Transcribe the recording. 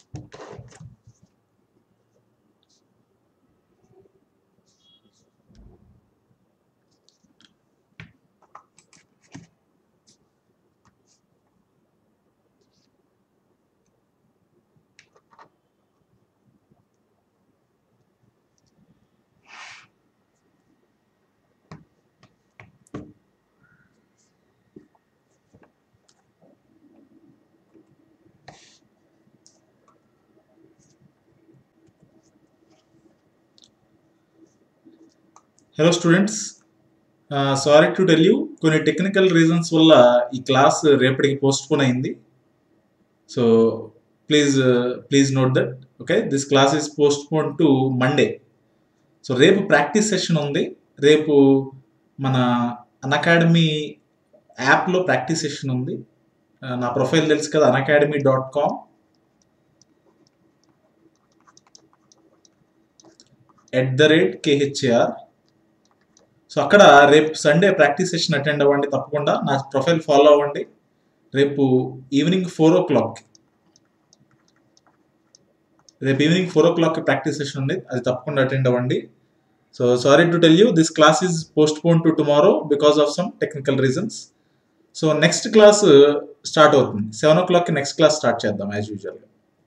hello students sorry to tell you కొన్ని technical reasons వల్ల ఈ క్లాస్ రేపటికి పోస్ట్ పోన్ అయింది so please please note that okay this class is postpone to Monday so రేపు practice session ఉంది రేపు మన అన్అకాడమీ యాప్లో ప్రాక్టీస్ సెషన్ ఉంది Uh, నా ప్రొఫైల్ తెలుసు కదా Unacademy dot com at the rate K H A R so అక్కడ రేపు సండే ప్రాక్టీస్ సెషన్ అటెండ్ అవ్వండి తప్పకుండా నా ప్రొఫైల్ ఫాలో అవ్వండి రేపు ఈవినింగ్ ఫోర్ ఓ క్లాక్ రేపు evening four o'clock practice session ఉంది అది తప్పకుండా అటెండ్ అవ్వండి so sorry to tell you this class is postpone to tomorrow because of some technical reasons so next class start అవుతుంది seven ఓ క్లాక్కి next class start చేద్దాం as యూజువల్గా